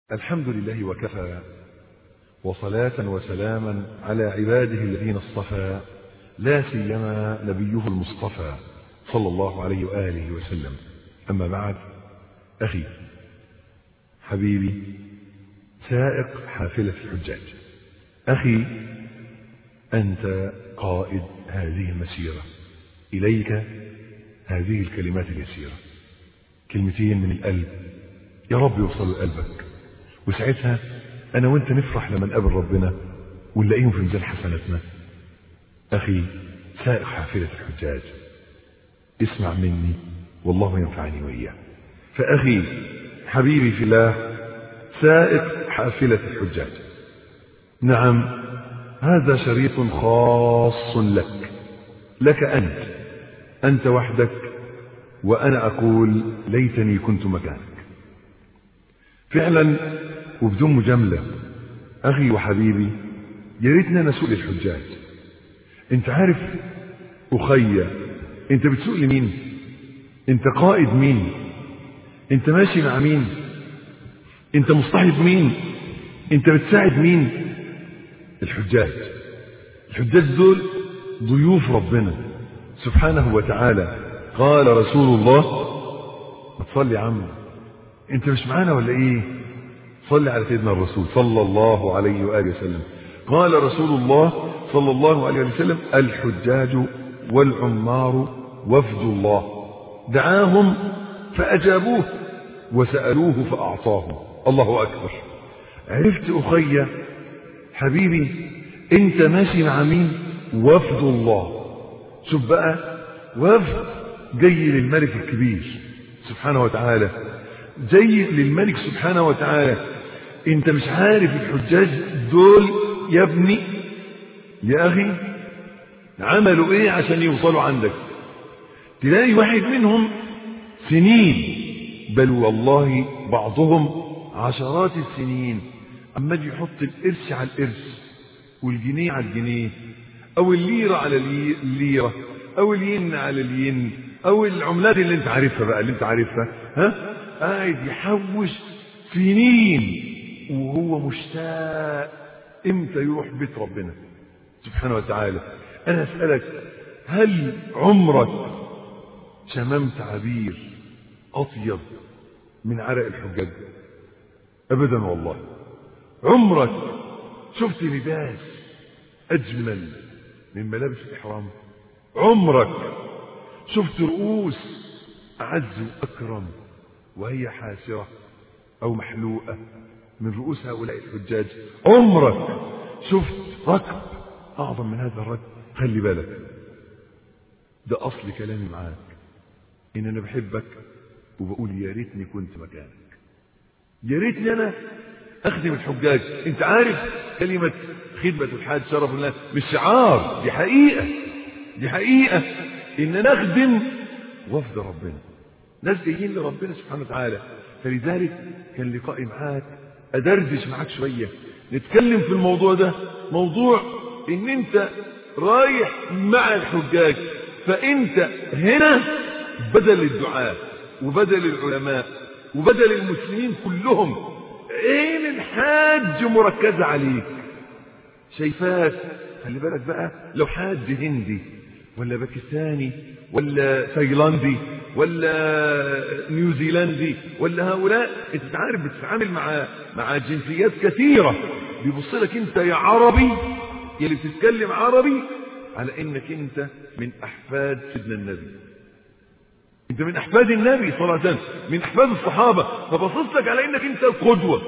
الحمد لله وكفى وصلاة وسلاما على عباده الذين اصطفى لا سيما نبيه المصطفى صلى الله عليه وآله وسلم أما بعد أخي حبيبي سائق حافلة الحجاج أخي أنت قائد هذه المسيرة إليك هذه الكلمات اليسيرة كلمتين من القلب يا رب يوصلوا لقلبك وساعتها أنا وأنت نفرح لما نقابل ربنا ونلاقيهم في ميزان حسناتنا أخي سائق حافلة الحجاج اسمع مني والله ينفعني وإياك فأخي حبيبي في الله سائق حافلة الحجاج نعم هذا شريط خاص لك لك أنت أنت وحدك وأنا أقول ليتني كنت مكانك فعلا وبدون مجاملة أخي وحبيبي يا ريتنا نسوق للحجاج أنت عارف أخي أنت بتسوق لمين أنت قائد مين أنت ماشي مع مين أنت مصطحب مين أنت بتساعد مين الحجاج الحجاج دول ضيوف ربنا سبحانه وتعالى قال رسول الله ما تصلي يا عم انت مش معانا ولا ايه صلي على سيدنا الرسول صلى الله عليه وآله وسلم قال رسول الله صلى الله عليه وسلم الحجاج والعمار وفد الله دعاهم فأجابوه وسألوه فأعطاهم الله أكبر عرفت أخي حبيبي انت ماشي مع مين وفد الله شوف بقى وفد جاي للملك الكبير سبحانه وتعالى جاي للملك سبحانه وتعالى انت مش عارف الحجاج دول يا ابني يا اخي عملوا ايه عشان يوصلوا عندك تلاقي واحد منهم سنين بل والله بعضهم عشرات السنين عمال يحط القرش على القرش والجنيه على الجنيه او الليرة على الليرة او الين على الين او العملات اللي انت عارفها بقى اللي انت عارفها ها قاعد يحوش سنين وهو مشتاق امتى يروح بيت ربنا سبحانه وتعالى انا اسالك هل عمرك شممت عبير اطيب من عرق الحجاج ابدا والله عمرك شفت لباس اجمل من ملابس الاحرام عمرك شفت رؤوس اعز واكرم وهي حاسرة أو محلوقة من رؤوس هؤلاء الحجاج عمرك شفت ركب أعظم من هذا الركب خلي بالك ده أصل كلامي معاك إن أنا بحبك وبقول يا ريتني كنت مكانك يا ريتني أنا أخدم الحجاج أنت عارف كلمة خدمة الحاج شرف الله مش شعار دي حقيقة دي حقيقة إن أنا أخدم وفد ربنا ناس جايين لربنا سبحانه وتعالى فلذلك كان لقائي معاك أدردش معاك شوية نتكلم في الموضوع ده موضوع ان انت رايح مع الحجاج فانت هنا بدل الدعاء وبدل العلماء وبدل المسلمين كلهم عين الحاج مركزة عليك شايفاك خلي بالك بقى لو حاج هندي ولا باكستاني ولا تايلاندي ولا نيوزيلندي ولا هؤلاء انت عارف بتتعامل مع مع جنسيات كثيرة بيبص لك انت يا عربي يلي بتتكلم عربي على انك انت من احفاد سيدنا النبي انت من احفاد النبي صلى الله عليه وسلم من احفاد الصحابة فبصص لك على انك انت القدوة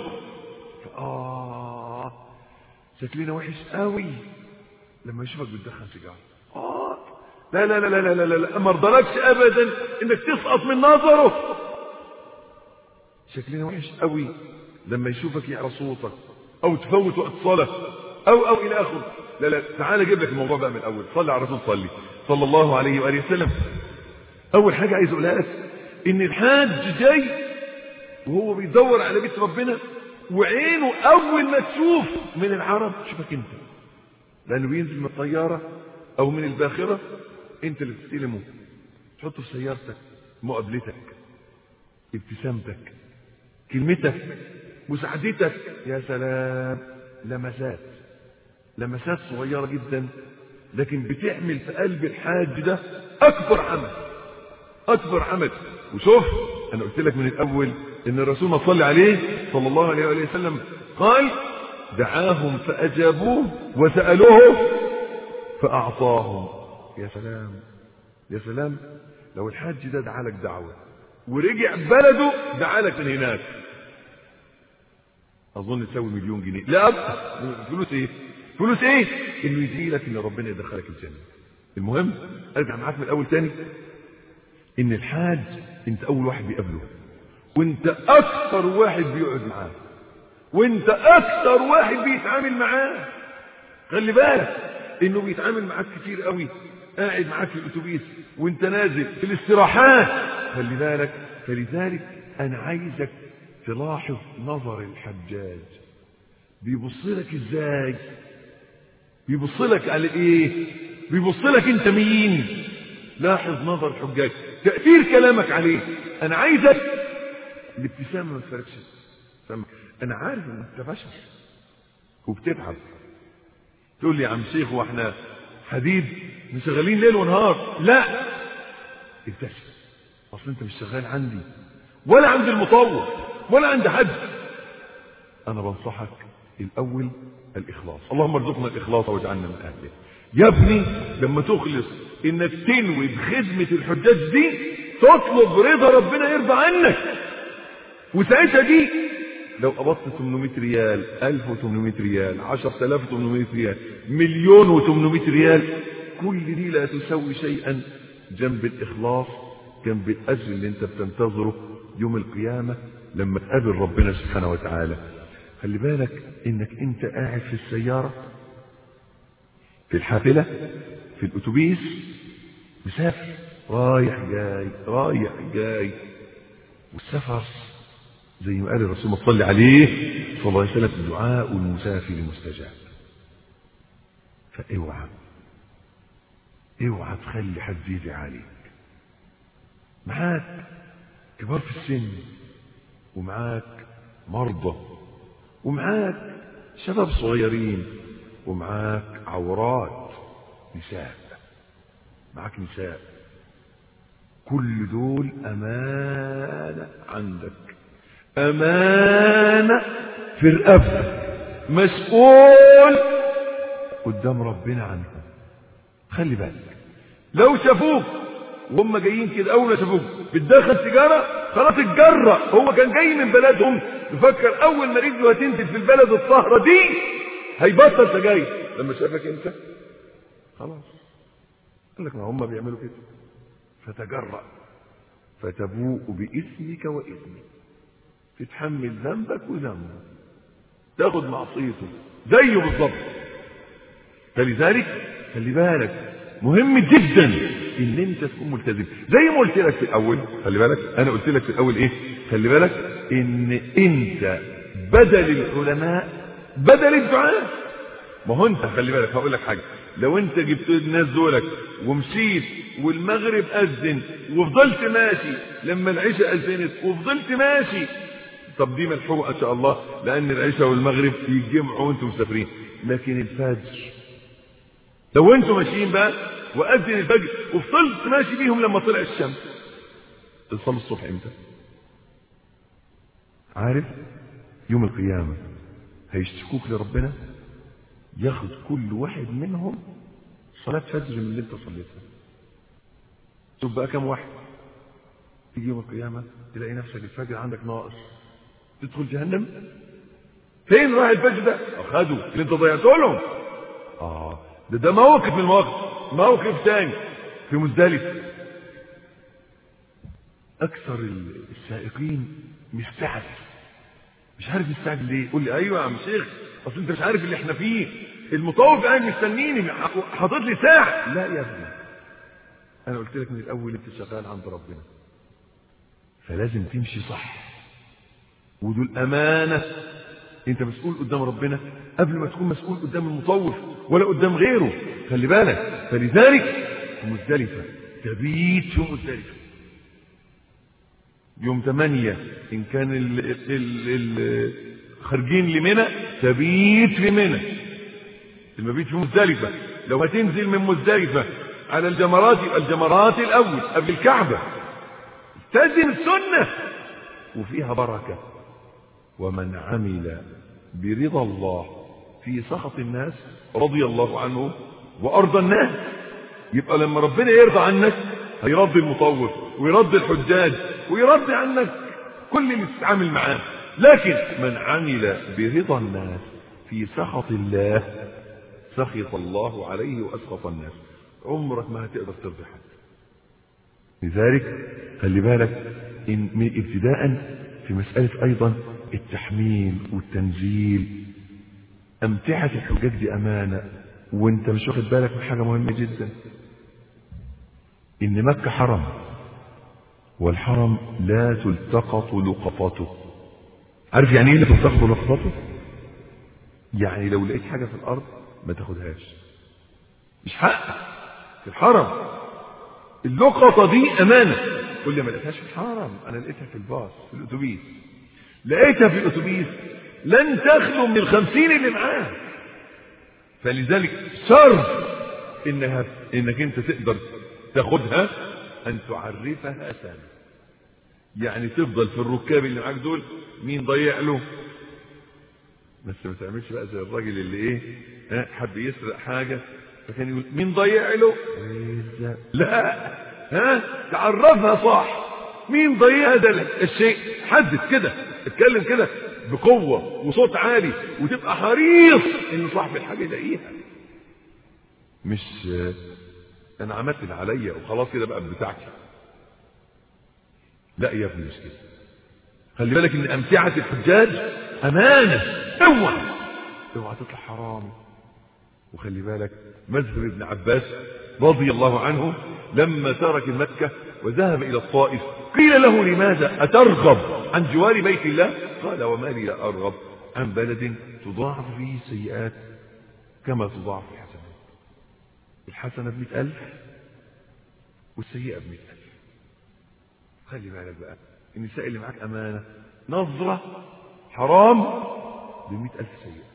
اه شكلنا وحش قوي لما يشوفك بتدخن سيجاره اه لا لا لا لا لا لا, لا. ما رضلكش ابدا انك تسقط من نظره شكلنا وحش قوي لما يشوفك يعرى صوتك او تفوت وقت صلاه او او الى اخره لا لا تعال اجيب لك الموضوع بقى من الاول صلي على الرسول صلي صلى الله عليه واله وسلم اول حاجه عايز اقولها لك ان الحاج جاي وهو بيدور على بيت ربنا وعينه اول ما تشوف من العرب شوفك انت لانه بينزل من الطياره او من الباخره انت اللي بتستلمه تحطه في سيارتك مقابلتك ابتسامتك كلمتك مساعدتك يا سلام لمسات لمسات صغيرة جدا لكن بتعمل في قلب الحاج ده أكبر عمل أكبر عمل وشوف أنا قلت لك من الأول إن الرسول ما صلى عليه صلى الله عليه وآله وسلم قال دعاهم فأجابوه وسألوه فأعطاهم يا سلام يا سلام لو الحاج ده دعا لك دعوة ورجع بلده دعا لك من هناك أظن تساوي مليون جنيه لا فلوس إيه فلوس إيه إنه يدعي لك إن ربنا يدخلك الجنة المهم أرجع معاك من الأول تاني إن الحاج أنت أول واحد بيقابله وأنت أكثر واحد بيقعد معاه وأنت أكثر واحد بيتعامل معاه خلي بالك إنه بيتعامل معاك كتير قوي قاعد معاك في الأتوبيس وأنت نازل في الاستراحات خلي بالك فلذلك أنا عايزك تلاحظ نظر الحجاج بيبص لك ازاي بيبص لك على ايه بيبص لك انت مين لاحظ نظر الحجاج تأثير كلامك عليه انا عايزك الابتسامة ما تفرقش انا عارف ان انت بشر وبتتعب تقول لي يا عم شيخ واحنا حديد مشغلين ليل ونهار لا ابتسم اصل انت مش شغال عندي ولا عند المطور ولا عند حد انا بنصحك الاول الاخلاص اللهم ارزقنا الاخلاص واجعلنا من اهله يا ابني لما تخلص انك تنوي بخدمة الحجاج دي تطلب رضا ربنا يرضى عنك وساعتها دي لو قبضت 800 ريال 1800 ريال 10800 ريال مليون و800 ريال كل دي لا تسوي شيئا جنب الاخلاص جنب الاجر اللي انت بتنتظره يوم القيامة لما تقابل ربنا سبحانه وتعالى خلي بالك انك انت قاعد في السيارة في الحافلة في الاتوبيس مسافر رايح جاي رايح جاي والسفر زي ما قال الرسول صلى عليه صلى الله عليه وسلم دعاء المسافر مستجاب فاوعى اوعى تخلي حد يدعي عليك معاك كبار في السن ومعاك مرضى ومعاك شباب صغيرين ومعاك عورات نساء معاك نساء كل دول أمانة عندك أمانة في رقبتك مسؤول قدام ربنا عنهم خلي بالك لو شافوك وهم جايين كده اول ما شافوك بتدخل سيجاره خلاص اتجرأ هو كان جاي من بلدهم بفكر اول ما رجله هتنزل في البلد الطاهره دي هيبطل سجاير لما شافك انت خلاص قال لك ما هم بيعملوا كده فتجرأ فتبوء باسمك واثمه تتحمل ذنبك وذنبه تاخد معصيته زيه بالظبط فلذلك خلي بالك مهم جدا ان انت تكون ملتزم زي ما قلت لك في الاول خلي بالك انا قلت لك في الاول ايه خلي بالك ان انت بدل العلماء بدل الدعاء ما هو انت خلي بالك هقول لك حاجه لو انت جبت الناس دولك ومشيت والمغرب اذن وفضلت ماشي لما العشاء اذنت وفضلت ماشي طب دي ملحوقه ان شاء الله لان العشاء والمغرب يتجمعوا وانتم مسافرين لكن الفجر لو انتم ماشيين بقى واذن الفجر وفضلت ماشي بيهم لما طلع الشمس تصلي الصبح امتى عارف يوم القيامه هيشتكوك لربنا ياخد كل واحد منهم صلاة فجر من اللي انت صليتها شوف بقى كم واحد تيجي يوم القيامة تلاقي نفسك الفجر عندك ناقص تدخل جهنم فين راح الفجر ده اخدوا اللي انت ضيعته لهم اه ده ده موقف من المواقف موقف تاني في مزدلفة اكثر السائقين مستعجل مش عارف مستعجل ليه قول لي ايوه يا عم شيخ اصل انت مش عارف اللي احنا فيه المطوف قاعد مستنيني حاطط لي ساعه لا يا ابني انا قلت لك من الاول انت شغال عند ربنا فلازم تمشي صح ودول امانه انت مسؤول قدام ربنا قبل ما تكون مسؤول قدام المطوف ولا قدام غيره خلي بالك فلذلك في مزدلفه تبيت في مزدلفه يوم 8 ان كان ال ال ال خارجين لمنى تبيت في منى المبيت في مزدلفة لو هتنزل من مزدلفة على الجمرات يبقى الجمرات الأول قبل الكعبة تزن السنة وفيها بركة ومن عمل برضا الله في سخط الناس رضي الله عنه وأرضى الناس يبقى لما ربنا يرضى عنك هيرضي المطوف ويرضي الحجاج ويرضي عنك كل اللي تتعامل معاه لكن من عمل برضا الناس في سخط الله سخط الله عليه وأسخط الناس عمرك ما هتقدر ترضي حد لذلك خلي بالك إن من ابتداء في مسألة أيضا التحميل والتنزيل أمتعة الحجاج دي أمانة وانت مش واخد بالك من حاجة مهمة جدا إن مكة حرم والحرم لا تلتقط لقطته عارف يعني ايه لا تلتقط لقطته يعني لو لقيت حاجة في الأرض ما تاخدهاش مش حقك في الحرم اللقطة دي أمانة قول لي ما لقيتهاش في الحرم أنا لقيتها في الباص في الأتوبيس لقيتها في الأتوبيس لن تخلو من الخمسين اللي معاه فلذلك شرط إنها إنك أنت تقدر تاخدها أن تعرفها سنة يعني تفضل في الركاب اللي معاك دول مين ضيع له بس ما تعملش بقى زي الراجل اللي ايه ها حب يسرق حاجه فكان يقول مين ضيع له إيه لا ها تعرفها صح مين ضيع ده الشيء حدد كده اتكلم كده بقوه وصوت عالي وتبقى حريص ان صاحب الحاجه يلاقيها مش انا عملت اللي عليا وخلاص كده بقى بتاعتي لا يا ابني مش كده خلي بالك ان امتعه الحجاج امانه اوعى اوعى تطلع حرام وخلي بالك مذهب ابن عباس رضي الله عنه لما ترك مكة وذهب إلى الطائف قيل له لماذا أترغب عن جوار بيت الله قال وما لي لا أرغب عن بلد تضاعف فيه السيئات كما تضاعف الحسنات الحسنة بمئة ألف والسيئة بمئة ألف خلي بالك بقى النساء اللي معاك أمانة نظرة حرام بمئة ألف سيئة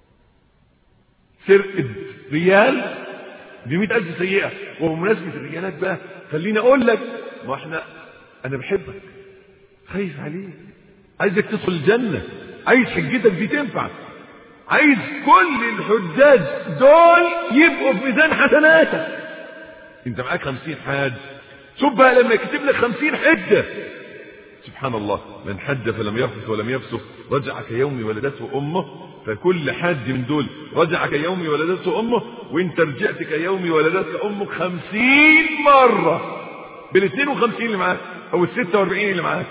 سرقة ريال بمئة ألف سيئة وبمناسبة الرجالات بقى خليني أقول لك ما احنا أنا بحبك خايف عليك عايزك تدخل الجنة عايز حجتك دي تنفع عايز كل الحجاج دول يبقوا في ميزان حسناتك انت معاك خمسين حاج شوف بقى لما يكتب لك خمسين حجة سبحان الله من حج فلم يرفث ولم يفسق رجع كيوم ولدته امه فكل حاج من دول رجع كيوم ولدته امه وانت رجعت كيوم ولدتك امك خمسين مرة بالاثنين وخمسين اللي معاك او الستة واربعين اللي معاك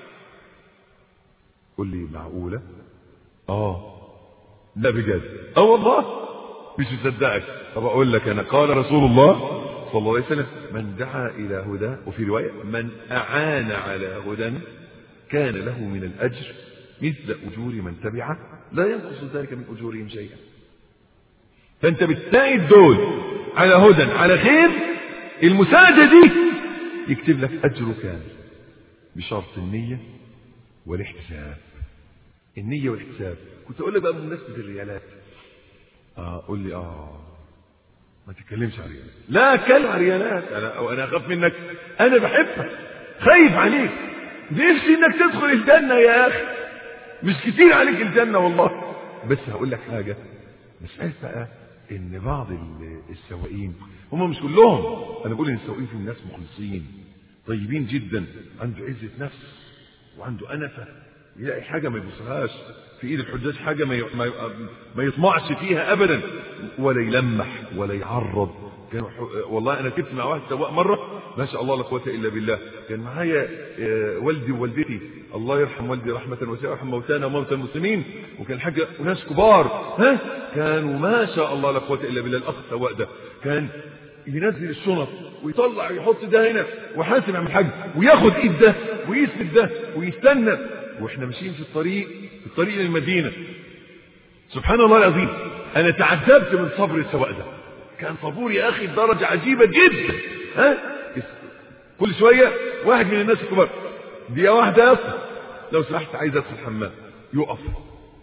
قول لي معقولة اه لا بجد اه والله مش مصدقك طب اقول لك انا قال رسول الله صلى الله عليه وسلم من دعا الى هدى وفي روايه من اعان على هدى كان له من الاجر مثل اجور من تبعه لا ينقص ذلك من اجورهم شيئا فانت بتساعد دول على هدى على خير المساعده دي يكتب لك اجر كامل بشرط النيه والاحتساب النيه والاحتساب كنت اقول لك بقى بمناسبه الريالات اه قول لي اه ما تتكلمش عن ريالات لا اتكلم عن ريالات انا او انا اخاف منك انا بحبك خايف عليك نفسي انك تدخل الجنه يا اخي مش كتير عليك الجنه والله بس هقول لك حاجه مساله بقى ان بعض السواقين هم مش كلهم انا بقول ان السواقين فيهم ناس مخلصين طيبين جدا عنده عزه نفس وعنده انفه يلاقي حاجه ما يبصلهاش في ايد الحجاج حاجه ما ما ما يطمعش فيها ابدا ولا يلمح ولا يعرض كان والله انا كنت مع واحد سواق مره ما شاء الله لا قوه الا بالله كان معايا والدي ووالدتي الله يرحم والدي رحمه واسعه ويرحم موتانا وموتى المسلمين وكان حاجه وناس كبار ها كانوا ما شاء الله لا قوه الا بالله الاخ السواق ده كان ينزل الشنط ويطلع يحط ده هنا وحاسب عن الحاج وياخد ايد ده ويسند ده ويستنى واحنا ماشيين في الطريق في الطريق للمدينه سبحان الله العظيم انا تعجبت من صبر السواق ده كان صبور يا اخي بدرجه عجيبه جدا ها كل شويه واحد من الناس الكبار دقيقه واحده يا اسطى لو سمحت عايز ادخل الحمام يقف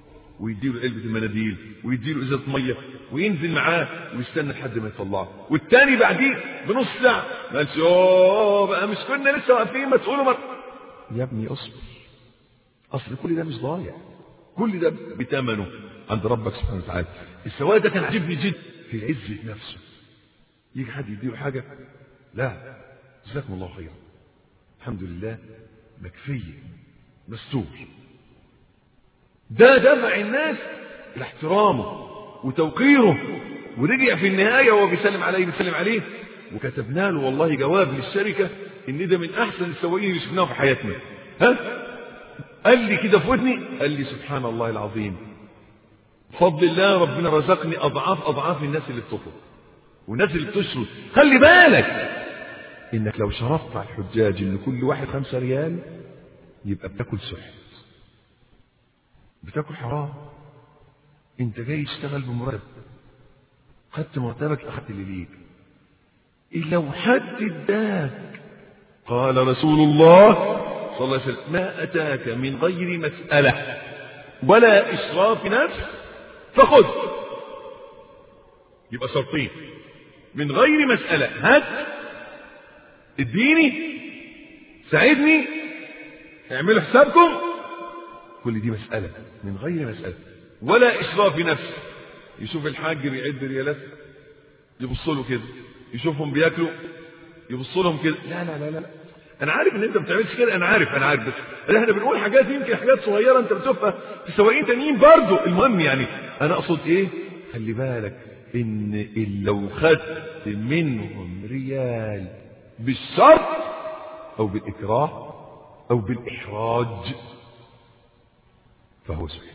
ويديله علبة المناديل ويديله ازازة مية وينزل معاه ويستنى لحد ما يطلعه والتاني بعديه بنص ساعة ما قالش اوه بقى مش كنا لسه واقفين ما تقولوا مر... يا ابني اصبر اصل كل ده مش ضايع كل ده بثمنه عند ربك سبحانه وتعالى السواد ده كان عجبني جدا في عزة نفسه يجي حد يديله حاجة لا جزاكم الله خيرا الحمد لله مكفية مستور ده دفع الناس لاحترامه وتوقيره ورجع في النهاية وهو بيسلم عليه بيسلم عليه وكتبنا له والله جواب للشركة ان ده من احسن السواقين اللي شفناه في حياتنا ها قال لي كده في ودني قال لي سبحان الله العظيم بفضل الله ربنا رزقني اضعاف اضعاف الناس اللي بتطلب والناس اللي بتشرد خلي بالك انك لو شرطت على الحجاج ان كل واحد خمسة ريال يبقى بتاكل سحت بتاكل حرام انت جاي تشتغل بمرتب خدت مرتبك اخدت اللي ليك إيه لو حد اداك قال رسول الله صلى الله عليه وسلم ما اتاك من غير مسألة ولا اشراف نفس فخذ يبقى شرطين من غير مسألة هات اديني ساعدني اعملوا حسابكم كل دي مسألة من غير مسألة ولا إشراف نفس يشوف الحاج بيعد ريالات يبص له كده يشوفهم بياكلوا يبص لهم كده لا لا لا لا انا عارف ان انت ما بتعملش كده انا عارف انا عارف بس احنا بنقول حاجات يمكن حاجات صغيره انت بتشوفها في سواقين تانيين برضه المهم يعني انا اقصد ايه خلي بالك ان لو خدت منهم ريال بالشرط او بالاكراه او بالاحراج فهو سحت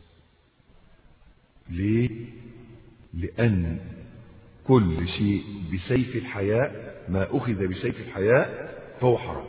ليه لان كل شيء بسيف الحياء ما اخذ بسيف الحياء فهو حرام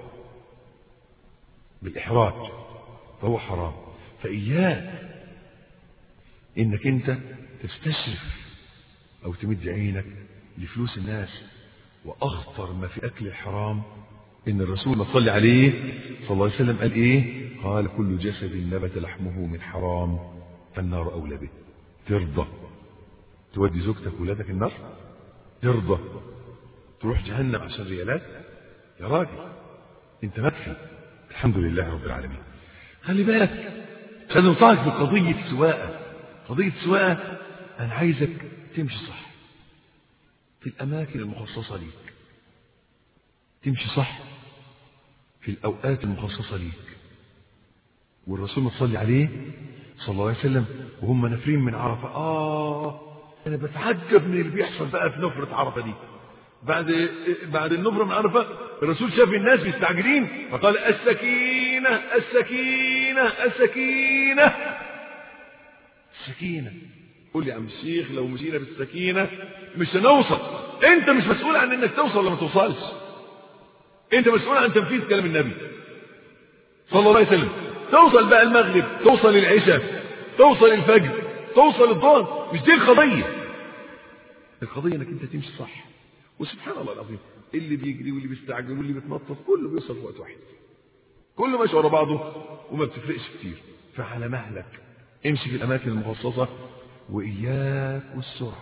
بالاحراج فهو حرام فاياك انك انت تستشرف او تمد عينك لفلوس الناس واخطر ما في اكل الحرام ان الرسول صلى عليه صلى الله عليه وسلم قال ايه قال كل جسد نبت لحمه من حرام فالنار اولى به ترضى تودي زوجتك ولادك النار ترضى تروح جهنم عشان ريالات يا راجل انت مكفي الحمد لله رب العالمين خلي بالك لازم تعرف في قضية السواقة قضية السواقة أنا عايزك تمشي صح في الأماكن المخصصة ليك تمشي صح في الأوقات المخصصة ليك والرسول صلى عليه صلى الله عليه وسلم وهم نافرين من عرفة آه أنا بتعجب من اللي بيحصل بقى في نفرة عرفة دي بعد بعد النفرة من عرفة الرسول شاف الناس مستعجلين فقال السكينة السكينة السكينة السكينة قول لي يا عم الشيخ لو مشينا بالسكينة مش هنوصل انت مش مسؤول عن انك توصل ولا ما توصلش انت مسؤول عن تنفيذ كلام النبي صلى الله عليه وسلم توصل بقى المغرب توصل العشاء توصل الفجر توصل الظهر مش دي القضية القضية انك انت تمشي صح وسبحان الله العظيم اللي بيجري واللي بيستعجل واللي بيتنطط كله بيوصل في وقت واحد كله ماشي ورا بعضه وما بتفرقش كتير فعلى مهلك امشي في الاماكن المخصصة واياك والسرعة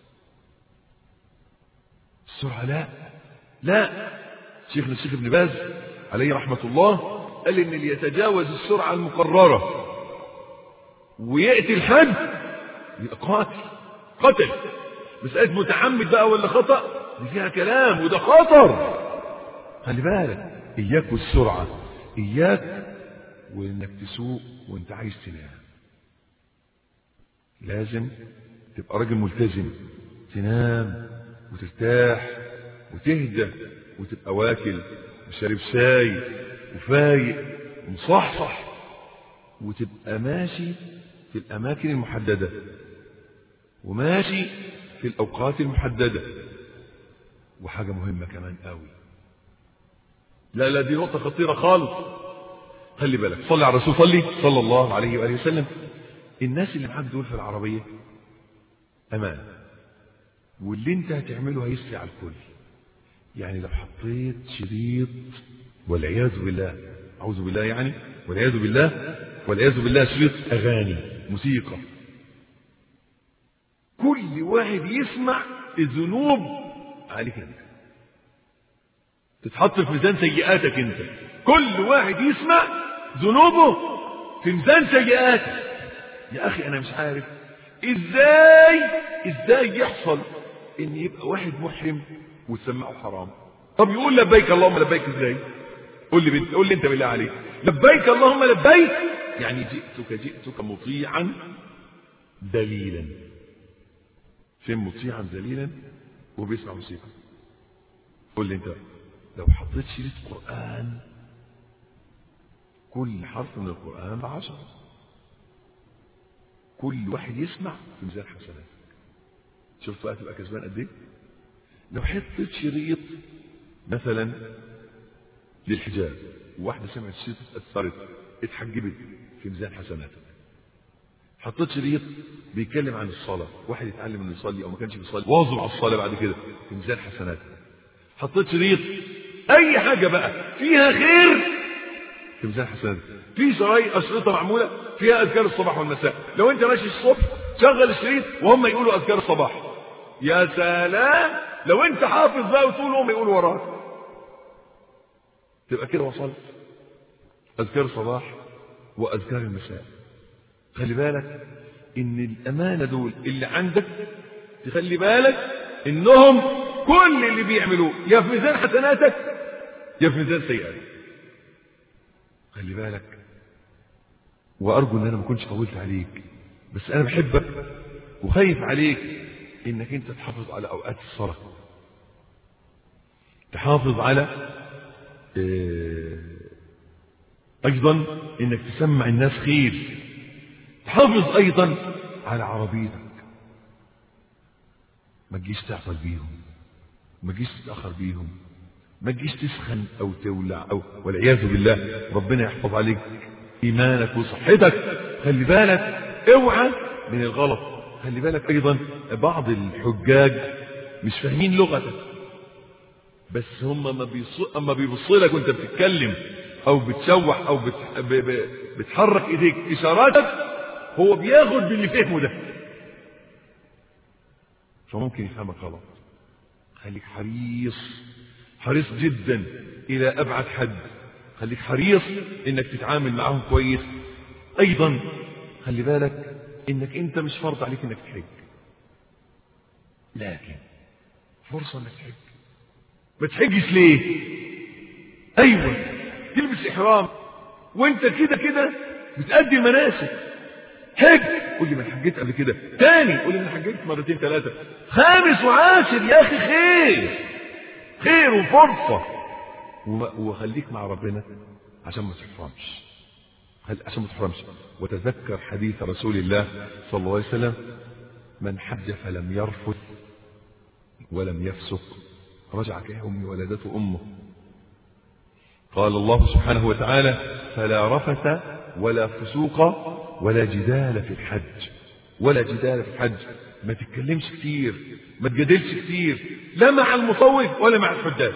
السرعة لا لا شيخنا الشيخ ابن باز عليه رحمة الله قال ان اللي يتجاوز السرعة المقررة ويأتي الحد يبقى قاتل قتل مسألة متعمد بقى ولا خطأ دي فيها كلام وده خطر خلي بالك إياك والسرعة إياك وإنك تسوق وإنت عايز تنام لازم تبقى راجل ملتزم تنام وترتاح وتهدى وتبقى واكل وشارب شاي وفايق ومصحصح وتبقى ماشي في الأماكن المحددة وماشي في الأوقات المحددة وحاجة مهمة كمان قوي لا لا دي نقطة خطيرة خالص خلي بالك صلي على الرسول صلي صلى الله عليه وآله وسلم الناس اللي معاك دول في العربية أمان واللي انت هتعمله هيسري على الكل يعني لو حطيت شريط والعياذ بالله أعوذ بالله يعني والعياذ بالله والعياذ بالله شريط أغاني موسيقى كل واحد يسمع الذنوب عليك انت تتحط في ميزان سيئاتك انت كل واحد يسمع ذنوبه في ميزان سيئاتك يا اخي انا مش عارف ازاي ازاي يحصل ان يبقى واحد محرم وتسمعه حرام طب يقول لبيك اللهم لبيك ازاي قول لي بنت قول لي انت بالله عليك لبيك اللهم لبيك يعني جئتك جئتك مطيعا دليلا فين مطيعا دليلا وبيسمع موسيقى قول لي انت لو حطيت شريط قرآن كل حرف من القرآن بعشرة كل واحد يسمع في ميزان حسناتك شفت بقى تبقى كسبان قد ايه لو حطيت شريط مثلا للحجاب وواحدة سمعت الشريط اتأثرت اتحجبت في ميزان حسناتك حطيت شريط بيتكلم عن الصلاة واحد يتعلم انه يصلي او ما كانش بيصلي واظب على الصلاة بعد كده في ميزان حسناتك حطيت شريط اي حاجة بقى فيها خير في ميزان حسناتك في شرايط اشرطة معمولة فيها اذكار الصباح والمساء لو انت ماشي الصبح شغل الشريط وهم يقولوا اذكار الصباح يا سلام لو انت حافظ بقى وتقول هم يقولوا وراك تبقى كده وصلت اذكار الصباح واذكار المساء خلي بالك ان الامانه دول اللي عندك تخلي بالك انهم كل اللي بيعملوه يا في ميزان حسناتك يا في ميزان سيئاتك خلي بالك وارجو ان انا ما كنتش طولت عليك بس انا بحبك وخايف عليك انك انت تحافظ على اوقات الصلاه تحافظ على ايضا انك تسمع الناس خير تحافظ ايضا على عربيتك ما تجيش تعطل بيهم ما تجيش تتاخر بيهم ما تجيش تسخن او تولع او والعياذ بالله ربنا يحفظ عليك ايمانك وصحتك خلي بالك اوعى من الغلط خلي بالك ايضا بعض الحجاج مش فاهمين لغتك بس هم ما بيص... اما بيبص لك وانت بتتكلم او بتشوح او بت... ب... ب... بتحرك ايديك اشاراتك هو بياخد باللي فهمه ده فممكن يفهمك غلط خليك حريص حريص جدا الى ابعد حد خليك حريص انك تتعامل معاهم كويس ايضا خلي بالك انك انت مش فرض عليك انك تحج لكن فرصة انك تحج ما تحجش ليه ايوه تلبس احرام وانت كده كده بتأدي المناسك حج قول لي ما حجيت قبل كده تاني قول لي انا حجيت مرتين ثلاثة خامس وعاشر يا اخي خير خير وفرصة وخليك مع ربنا عشان ما تحرمش عشان ما تحرمش وتذكر حديث رسول الله صلى الله عليه وسلم من حج فلم يرفث ولم يفسق رجع كيوم ولدته أمه قال الله سبحانه وتعالى فلا رفث ولا فسوق ولا جدال في الحج ولا جدال في الحج ما تتكلمش كتير ما تجادلش كتير لا مع المطوف ولا مع الحجاج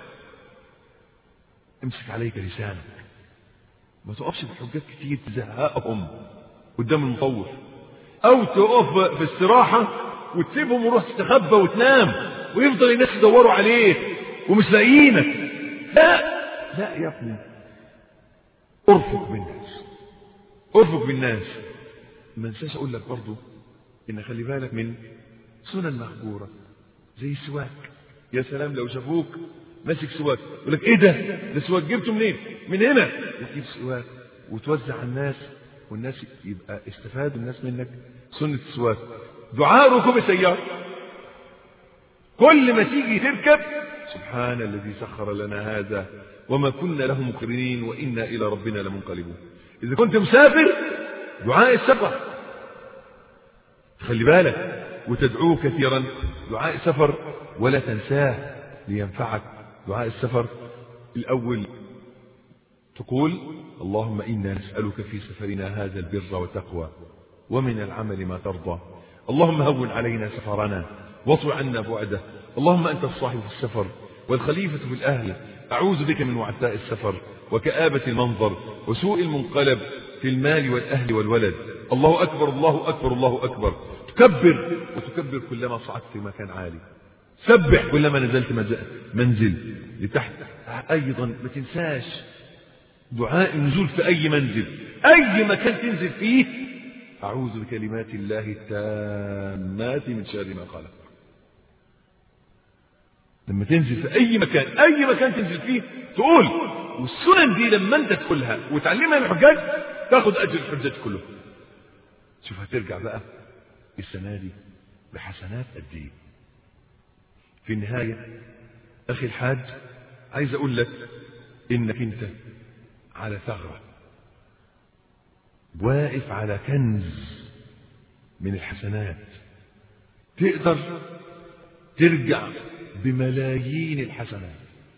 امسك عليك لسانك ما تقفش في الحجاج كتير تزهقهم قدام المطوف او تقف في استراحة وتسيبهم وروح تستخبى وتنام ويفضل الناس يدوروا عليك ومش لاقيينك لا لا يا ابني ارفق بالناس ارفق بالناس ما انساش اقول لك برضو ان خلي بالك من سنن مهجوره زي السواك يا سلام لو شافوك ماسك سواك يقول لك ايه ده ده سواك جبته منين من هنا وتجيب سواك وتوزع على الناس والناس يبقى استفادوا الناس منك سنه السواك دعاء ركوب السياره كل ما تيجي تركب سبحان الذي سخر لنا هذا وما كنا له مقرنين وإنا إلى ربنا لمنقلبون إذا كنت مسافر دعاء السفر خلي بالك وتدعوه كثيرا دعاء السفر ولا تنساه لينفعك دعاء السفر الأول تقول اللهم إنا نسألك في سفرنا هذا البر والتقوى ومن العمل ما ترضى اللهم هون علينا سفرنا واطو عنا بعده اللهم أنت الصاحب في السفر والخليفة في الأهل أعوذ بك من وعثاء السفر وكآبة المنظر وسوء المنقلب في المال والأهل والولد الله أكبر الله أكبر الله أكبر تكبر وتكبر كلما صعدت في مكان عالي سبح كلما نزلت منزل لتحت أيضا ما تنساش دعاء النزول في أي منزل أي مكان تنزل فيه أعوذ بكلمات الله التامات من شر ما خلق لما تنزل في أي مكان أي مكان تنزل فيه تقول والسنن دي لما أنت تقولها وتعلمها للحجاج تاخد أجر الحجاج كله شوف هترجع بقى السنة دي بحسنات قد ايه في النهاية أخي الحاج عايز أقول لك إنك أنت على ثغرة واقف على كنز من الحسنات تقدر ترجع بملايين الحسنات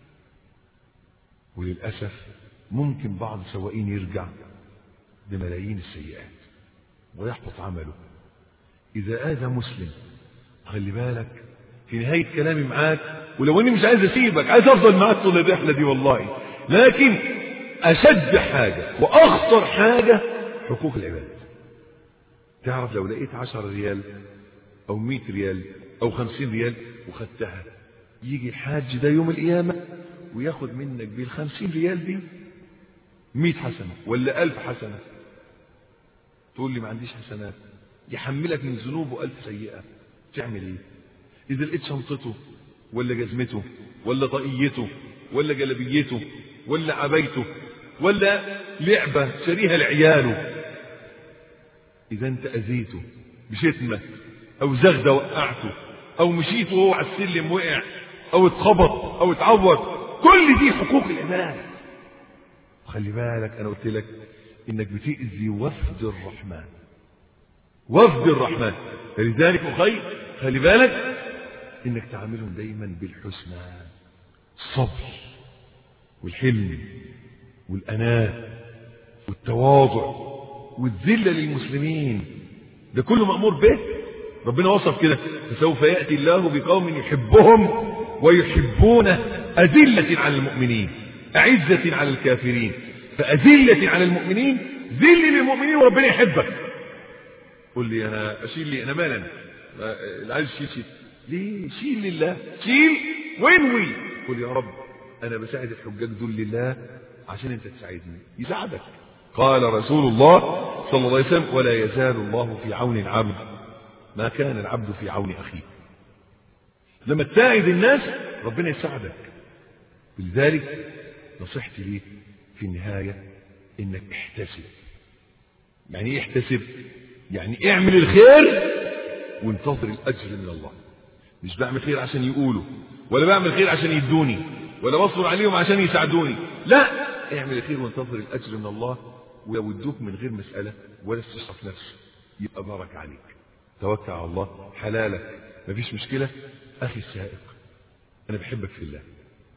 وللأسف ممكن بعض سواقين يرجع بملايين السيئات ويحبط عمله إذا آذى مسلم خلي بالك في نهاية كلامي معاك ولو اني مش عايز اسيبك عايز افضل معاك طول الرحلة دي والله لكن اشد حاجة واخطر حاجة حقوق العباد تعرف لو لقيت عشر ريال او مئة ريال او خمسين ريال وخدتها يجي الحاج ده يوم القيامة وياخد منك بالخمسين ريال دي مئة حسنة ولا ألف حسنة تقول لي ما عنديش حسنات يحملك من ذنوبه ألف سيئة تعمل ايه إذا لقيت شنطته ولا جزمته ولا طاقيته ولا جلبيته ولا عبيته ولا لعبة شاريها لعياله إذا أنت أذيته بشتمة أو زغدة وقعته أو مشيت وهو على السلم وقع أو اتخبط أو اتعور كل دي حقوق العباد خلي بالك أنا قلت لك إنك بتأذي وفد الرحمن وفد الرحمن فلذلك أخي خلي بالك إنك تعاملهم دايما بالحسنى الصبر والحلم والأناة والتواضع والذلة للمسلمين ده كله مأمور به ربنا وصف كده فسوف يأتي الله بقوم يحبهم ويحبونه أذلة على المؤمنين أعزة على الكافرين فأذلة على المؤمنين ذل للمؤمنين وربنا يحبك قل لي أنا أشيل لي أنا مالا اللي عايز شيل شيل ليه شيل لله شيل وانوي قل يا رب أنا بساعد الحجاج دول لله عشان أنت تساعدني يساعدك قال رسول الله صلى الله عليه وسلم ولا يزال الله في عون العبد ما كان العبد في عون أخيه لما تساعد الناس ربنا يساعدك لذلك نصيحتي ليك في النهاية انك احتسب يعني ايه احتسب يعني اعمل الخير وانتظر الاجر من الله مش بعمل خير عشان يقولوا ولا بعمل خير عشان يدوني ولا بصبر عليهم عشان يساعدوني لا اعمل الخير وانتظر الاجر من الله ولو ادوك من غير مسألة ولا تشرف نفسك يبقى بارك عليك توكل على الله حلالك مفيش مشكلة اخي السائق انا بحبك في الله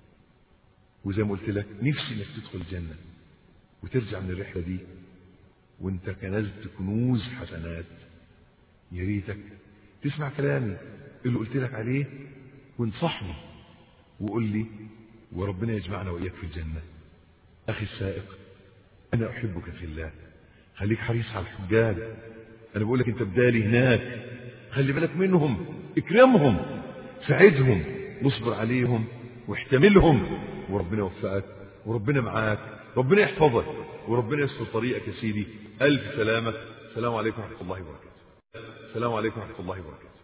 وزي ما قلت لك نفسي انك تدخل الجنة وترجع من الرحلة دي وانت كنزت كنوز حسنات يا ريتك تسمع كلامي اللي قلت لك عليه وانصحني وقول لي وربنا يجمعنا واياك في الجنة اخي السائق انا احبك في الله خليك حريص على الحجاج انا بقول لك انت بدالي هناك خلي بالك منهم اكرمهم ساعدهم واصبر عليهم واحتملهم وربنا يوفقك وربنا معاك ربنا يحفظك وربنا يستر طريقك يا سيدي ألف سلامة السلام عليكم ورحمة الله وبركاته السلام عليكم ورحمة الله وبركاته